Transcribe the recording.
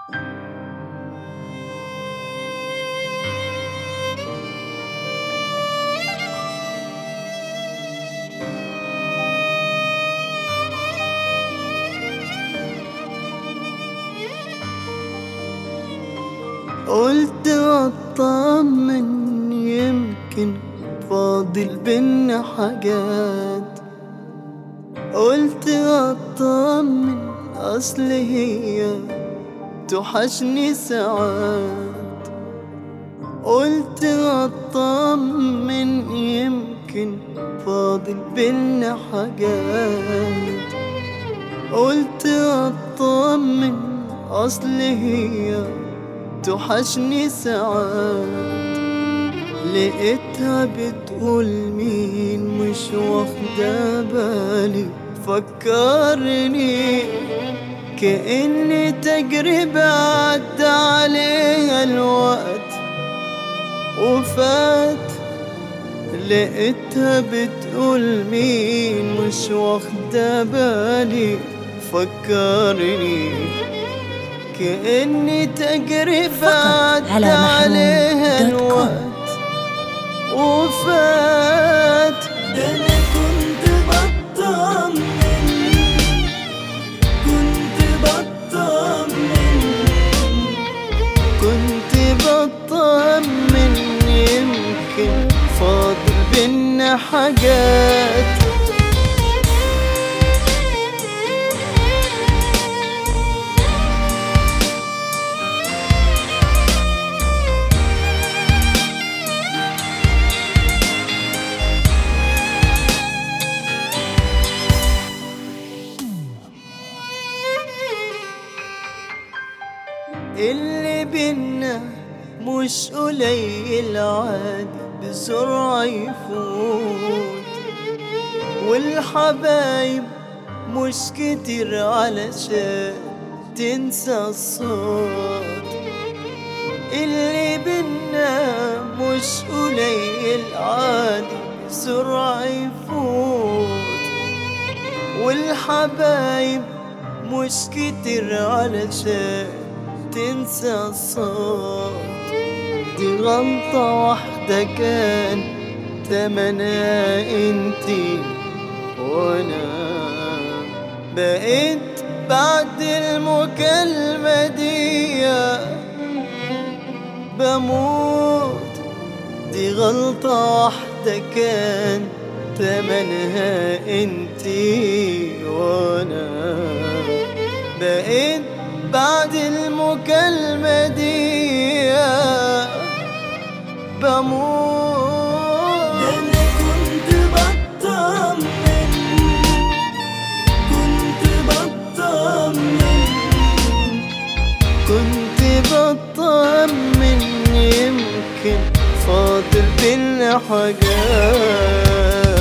قلت اطمن يمكن فاضل بينا حاجات قلت اطمن اصل هي توحشني ساعات قلت اطمن يمكن فاضل بينا حاجات قلت اطمن اصل هي توحشني ساعات لقيتها بتقول مين مش واخدة بالي فكرني كأن تجربة عدى عليها الوقت وفات لقيتها بتقول مين مش واخدة بالي فكرني كأني تجربة فقط على عدى محروم عليها دوت كوم. الوقت وفات ده انا كنت بطمن كنت بطمن كنت بطمن يمكن فاضل بينا حاجات اللي بينا مش قليل عادي بسرعة يفوت والحبايب مش كتير علشان تنسى الصوت اللي بينا مش قليل عادي بسرعة يفوت والحبايب مش كتير علشان تنسى الصوت دي غلطة واحدة كان تمنى انتي وانا بقيت بعد المكالمة دي بموت دي غلطة واحدة كان تمنها انتي وانا بقيت بعد المكالمة دي بموت انا كنت بطمن كنت بطمن كنت بطمن يمكن فاضل بينا حاجات